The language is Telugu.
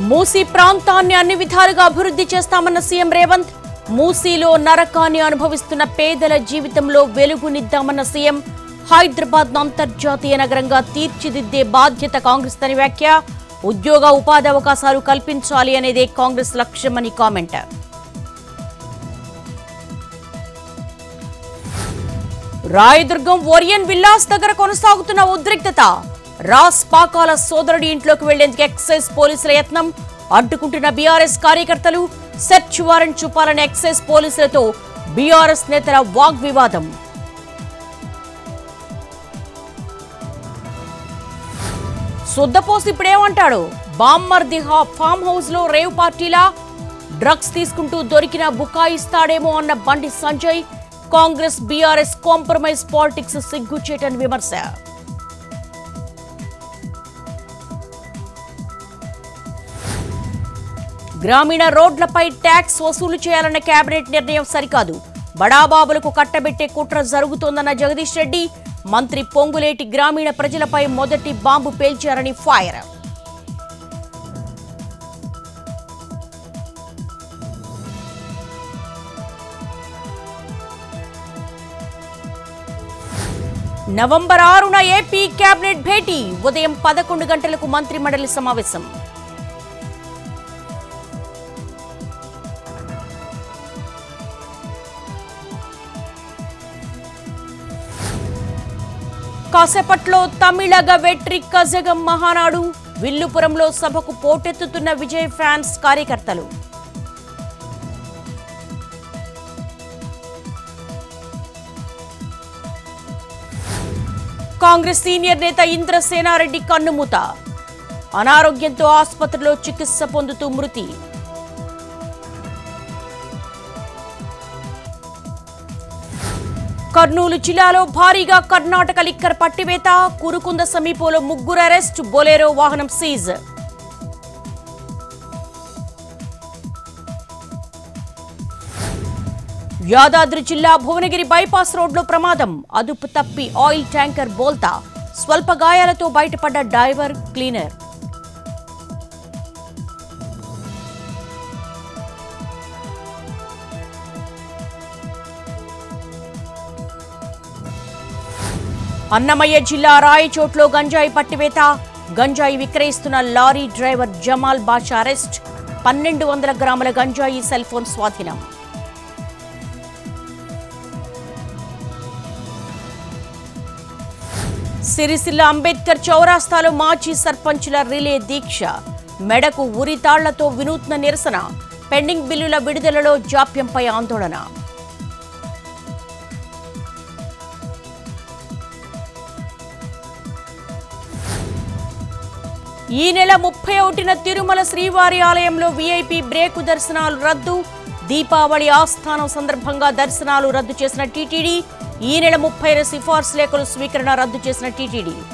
మూసీ ప్రాంతాన్ని అన్ని విధాలుగా అభివృద్ధి చేస్తామన్న సీఎం రేవంత్ మూసీలో నరకాన్ని అనుభవిస్తున్న పేదల జీవితంలో వెలుగునిద్దామన్న సీఎం హైదరాబాద్ అంతర్జాతీయ నగరంగా తీర్చిదిద్దే బాధ్యత కాంగ్రెస్ తని వ్యాఖ్య ఉద్యోగ ఉపాధి అవకాశాలు కల్పించాలి అనేదే కాంగ్రెస్ లక్ష్యమని కామెంట్ రాయదుర్గం ఓరియన్ విల్లాస్ దగ్గర కొనసాగుతున్న ఉద్రిక్తత రాస్ పాకాల సోదరుడి ఇంట్లోకి వెళ్లేందుకు ఎక్సైజ్ పోలీసుల యత్నం అడ్డుకుంటున్న బీఆర్ఎస్ కార్యకర్తలు సెర్చ్ వారెంట్ చూపాలని ఎక్సైజ్ పోలీసులతో బీఆర్ఎస్ నేతల వాగ్వివాదం శుద్ధపోసి ఇప్పుడేమంటాడు బామ్మర్ది హా- ఫామ్ హౌస్ లో రేవ్ పార్టీలా డ్రగ్స్ తీసుకుంటూ దొరికిన బుకాయిస్తాడేమో అన్న Bandi Sanjay Congress BRS compromise politics సిగ్గుచేటని విమర్శ గ్రామీణ రోడ్లపై ట్యాక్స్ వసూలు చేయాలన్న కేబినెట్ నిర్ణయం సరికాదు బడాబాబులకు కట్టబెట్టే కుట్ర జరుగుతోందన్న జగదీష్ రెడ్డి మంత్రి పొంగులేటి గ్రామీణ ప్రజలపై మొదటి బాంబు పేల్చారని ఫైర్ నవంబర్ ఆరున ఏపీ కేబినెట్ భేటీ ఉదయం పదకొండు గంటలకు మంత్రి మండలి సమావేశం కాసేపట్లో తమిళగ వెట్రి కజగం మహానాడు విల్లుపురంలో సభకు పోటెత్తుతున్న విజయ్ ఫ్యాన్స్ కార్యకర్తలు కాంగ్రెస్ సీనియర్ నేత ఇంద్రసేనారెడ్డి కన్నుమూత అనారోగ్యంతో ఆసుపత్రిలో చికిత్స పొందుతూ మృతి కర్నూలు జిల్లాలో భారీగా కర్ణాటక లిక్కర్ పట్టివేత కురుకుంద సమీపంలో ముగ్గురు అరెస్ట్ బొలేరో వాహనం సీజ్ యాదాద్రి జిల్లా భువనగిరి బైపాస్ రోడ్లో ప్రమాదం అదుపు తప్పి ఆయిల్ ట్యాంకర్ బోల్తా స్వల్ప గాయాలతో బయటపడ్డ డ్రైవర్ క్లీనర్ అన్నమయ్య జిల్లా రాయచోట్లో గంజాయి పట్టివేత గంజాయి విక్రయిస్తున్న lorry driver Jamal Basha arrest పన్నెండు వందల గ్రాముల గంజాయి సెల్ ఫోన్ స్వాధీనం సిరిసిల్ల అంబేద్కర్ చౌరాస్తాలో మాజీ సర్పంచుల రిలే దీక్ష మెడకు ఉరితాళ్లతో వినూత్న నిరసన పెండింగ్ బిల్లుల విడుదలలో జాప్యంపై ఆందోళన ఈ నెల ముప్పై ఒకటిన తిరుమల శ్రీవారి ఆలయంలో వీఐపీ బ్రేకు దర్శనాలు రద్దు దీపావళి ఆస్థానం సందర్భంగా దర్శనాలు రద్దు చేసిన టీటీడీ ఈ నెల ముప్పైన సిఫార్సు లేఖలు స్వీకరణ రద్దు చేసిన టీటీడీ